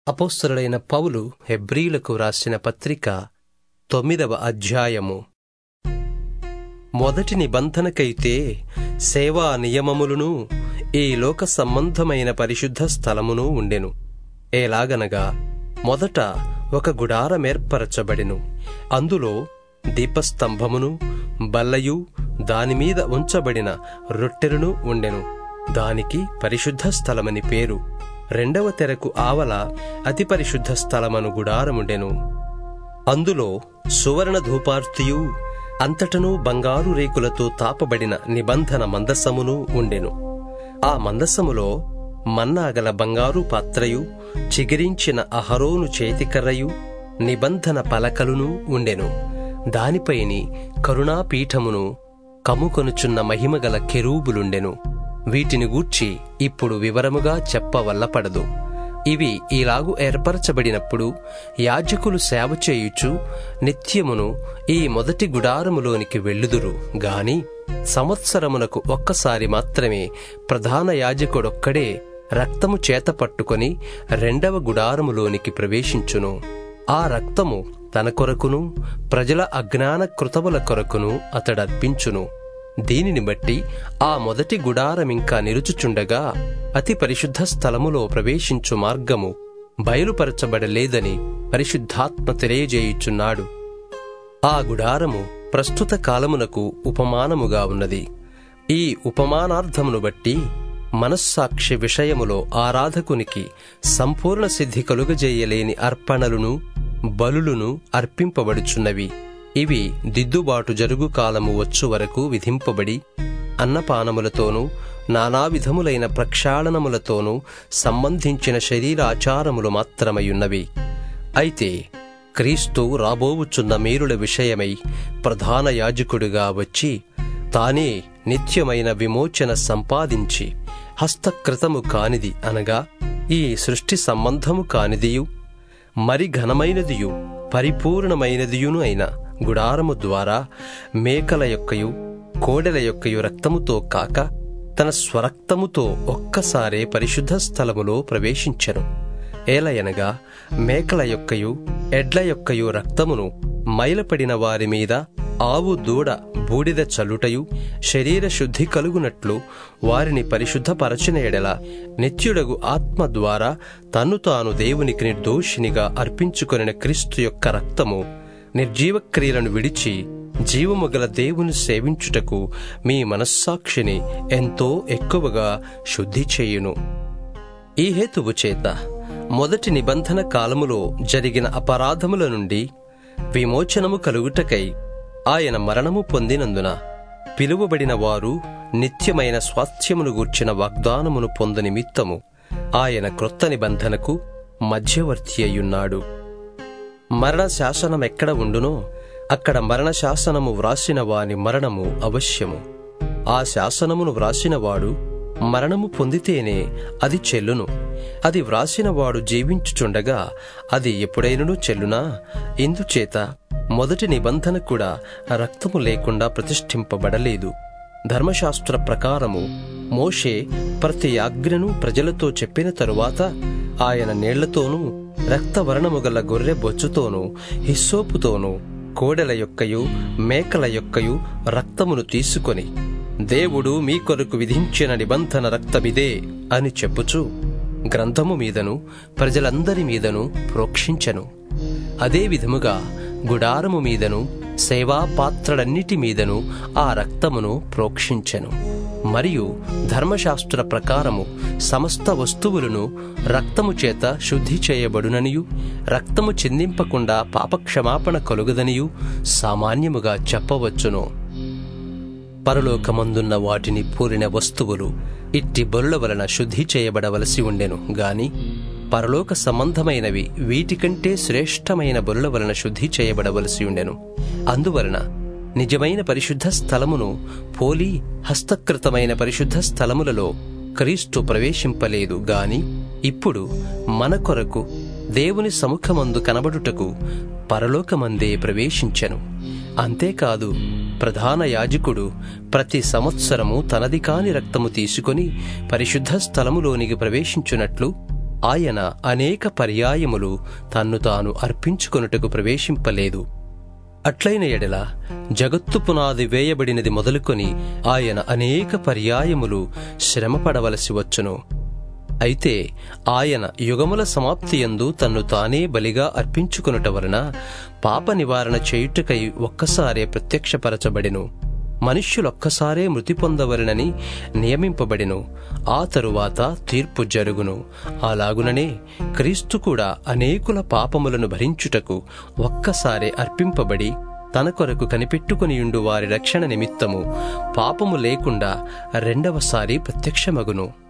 అపోస్తలుడైన పౌలు హెబ్రీలకు రాసిన పత్రిక తొమ్మిదవ అధ్యాయము మొదటి నిబంధనకైతే సేవా నియమములును ఈ లోక సంబంధమైన పరిశుద్ధ స్థలమును ఉండెను ఎలాగనగా మొదట ఒక గుడారమేర్పరచబడెను అందులో దీపస్తంభమును బల్లయు దానిమీద ఉంచబడిన రొట్టెలను ఉండెను దానికి పరిశుద్ధ స్థలమని పేరు రెండవ తెరకు ఆవల అతి పరిశుద్ధ స్థలమను గుడారముండెను అందులో సువర్ణ ధూపార్తియు అంతటను బంగారు రేకులతో తాపబడిన నిబంధన మందసమును ఉండెను ఆ మందసములో మన్నాగల బంగారు పాత్రయు చిగిరించిన అహరోను చేతికర్రయు నిబంధన పలకలును ఉండెను దానిపైని కరుణాపీఠమును కమ్ముకొనుచున్న మహిమగల కెరూబులుండెను వీటిని గూర్చి ఇప్పుడు వివరముగా చెప్పవల్లపడదు ఇవి ఈలాగు ఏర్పరచబడినప్పుడు యాజకులు సేవ చేయుచు నిత్యమును ఈ మొదటి గుడారములోనికి వెళ్ళుదురు గాని సంవత్సరమునకు ఒక్కసారి మాత్రమే ప్రధాన యాజకుడొక్కడే రక్తము చేత పట్టుకొని రెండవ గుడారములోనికి ప్రవేశించును ఆ రక్తము తన కొరకును ప్రజల అజ్ఞాన కృతముల కొరకును అతడర్పించును దీనిని బట్టి ఆ మొదటి గుడారమింకా నిరుచుచుండగా అతి పరిశుద్ధ స్థలములో ప్రవేశించు మార్గము బయలుపరచబడలేదని పరిశుద్ధాత్మ తెలియజేయుచున్నాడు ఆ గుడారము ప్రస్తుత కాలమునకు ఉపమానముగా ఉన్నది ఈ ఉపమానార్థమును బట్టి మనస్సాక్షి విషయములో ఆరాధకునికి సంపూర్ణ సిద్ధి కలుగజేయలేని అర్పణలును బలులును అర్పింపబడుచున్నవి ఇవి దిద్దుబాటు జరుగు కాలము వచ్చు వరకు విధింపబడి అన్నపానములతోనూ నానా విధములైన ప్రక్షాళనములతోనూ సంబంధించిన శరీరాచారములు మాత్రమయున్నవి అయితే క్రీస్తు రాబోవుచున్న మేరుల విషయమై ప్రధాన యాజకుడిగా వచ్చి తానే నిత్యమైన విమోచన సంపాదించి హస్తకృతము కానిది అనగా ఈ సృష్టి సంబంధము కానిదియు మరి ఘనమైనదియు పరిపూర్ణమైనదియును అయిన గుడారము ద్వారా మేకల యొక్కయు కోడెల యొక్కయు రక్తముతో కాక తన స్వరక్తముతో ఒక్కసారే పరిశుద్ధ స్థలములో ప్రవేశించెను ఏలయనగా మేకల యొక్కయు ఎడ్ల యొక్కయు రక్తమును మైలపడిన వారి మీద ఆవు దూడ బూడిద చల్లుటయు శరీర శుద్ధి కలుగునట్లు వారిని పరిశుద్ధపరచిన ఎడల నిత్యుడగు ఆత్మ ద్వారా తన్ను తాను దేవునికి నిర్దోషినిగా అర్పించుకొనిన క్రీస్తు యొక్క రక్తము నిర్జీవ క్రియలను విడిచి జీవము గల దేవుని సేవించుటకు మీ మనస్సాక్షిని ఎంతో ఎక్కువగా శుద్ధి చేయును ఈ హేతువు చేత మొదటి నిబంధన కాలములో జరిగిన అపరాధముల నుండి విమోచనము కలుగుటకై ఆయన మరణము పొందినందున పిలువబడిన వారు నిత్యమైన స్వాస్థ్యమును గూర్చిన వాగ్దానమును పొంద నిమిత్తము ఆయన క్రొత్త నిబంధనకు మధ్యవర్తి అయ్యున్నాడు మరణ శాసనమెక్కడ ఉండునో అక్కడ మరణ శాసనము వ్రాసిన వాని మరణము అవశ్యము ఆ శాసనమును వ్రాసినవాడు మరణము పొందితేనే అది చెల్లును అది వ్రాసినవాడు జీవించుచుండగా అది ఎప్పుడైనను చెల్లునా ఇందుచేత మొదటి నిబంధన కూడా రక్తము లేకుండా ప్రతిష్ఠింపబడలేదు ధర్మశాస్త్ర ప్రకారము మోషే ప్రతి ఆజ్ఞను ప్రజలతో చెప్పిన తరువాత ఆయన నీళ్లతోనూ రక్తవర్ణము గల గొర్రె బొచ్చుతోనూ హిస్సోపుతోనూ కోడెల యొక్కయు మేకల యొక్కయు రక్తమును తీసుకొని దేవుడు మీ కొరకు విధించిన నిబంధన రక్తమిదే అని చెప్పుచు గ్రంథము మీదను ప్రజలందరి మీదను ప్రోక్షించెను అదే విధముగా గుడారము మీదను సేవా పాత్రలన్నిటి మీదను ఆ రక్తమును ప్రోక్షించెను మరియు ధర్మశాస్త్ర ప్రకారము సమస్త వస్తువులను రక్తము చేత శుద్ధి చేయబడుననియు రక్తము చిందింపకుండా పాపక్షమాపణ కలుగదనియు సామాన్యముగా చెప్పవచ్చును పరలోకమందున్న వాటిని పూరిన వస్తువులు ఇట్టి బరుల వలన శుద్ధి చేయబడవలసి ఉండెను గాని పరలోక సంబంధమైనవి వీటికంటే శ్రేష్టమైన బరుల వలన శుద్ధి చేయబడవలసి ఉండెను అందువలన నిజమైన పరిశుద్ధ స్థలమును పోలి హస్తకృతమైన పరిశుద్ధ స్థలములలో క్రీస్తు ప్రవేశింపలేదు గాని ఇప్పుడు మన కొరకు దేవుని సముఖమందు కనబడుటకు పరలోకమందే ప్రవేశించెను అంతేకాదు ప్రధాన యాజకుడు ప్రతి సంవత్సరము తనది కాని రక్తము తీసుకొని పరిశుద్ధ స్థలములోనికి ప్రవేశించున్నట్లు ఆయన అనేక పర్యాయములు తన్ను తాను అర్పించుకొనుటకు ప్రవేశింపలేదు అట్లైన ఎడల జగత్తు పునాది వేయబడినది మొదలుకొని ఆయన అనేక పర్యాయములు శ్రమపడవలసి వచ్చును అయితే ఆయన యుగముల సమాప్తియందు తన్ను తానే బలిగా అర్పించుకొనుట వలన పాప నివారణ చేయుటకై ఒక్కసారే ప్రత్యక్షపరచబడెను మనుష్యులొక్కసారే మృతి పొందవలనని నియమింపబడెను ఆ తరువాత తీర్పు జరుగును అలాగుననే క్రీస్తు కూడా అనేకుల పాపములను భరించుటకు ఒక్కసారే అర్పింపబడి తన కొరకు కనిపెట్టుకునియుండు వారి రక్షణ నిమిత్తము పాపము లేకుండా రెండవసారి ప్రత్యక్షమగును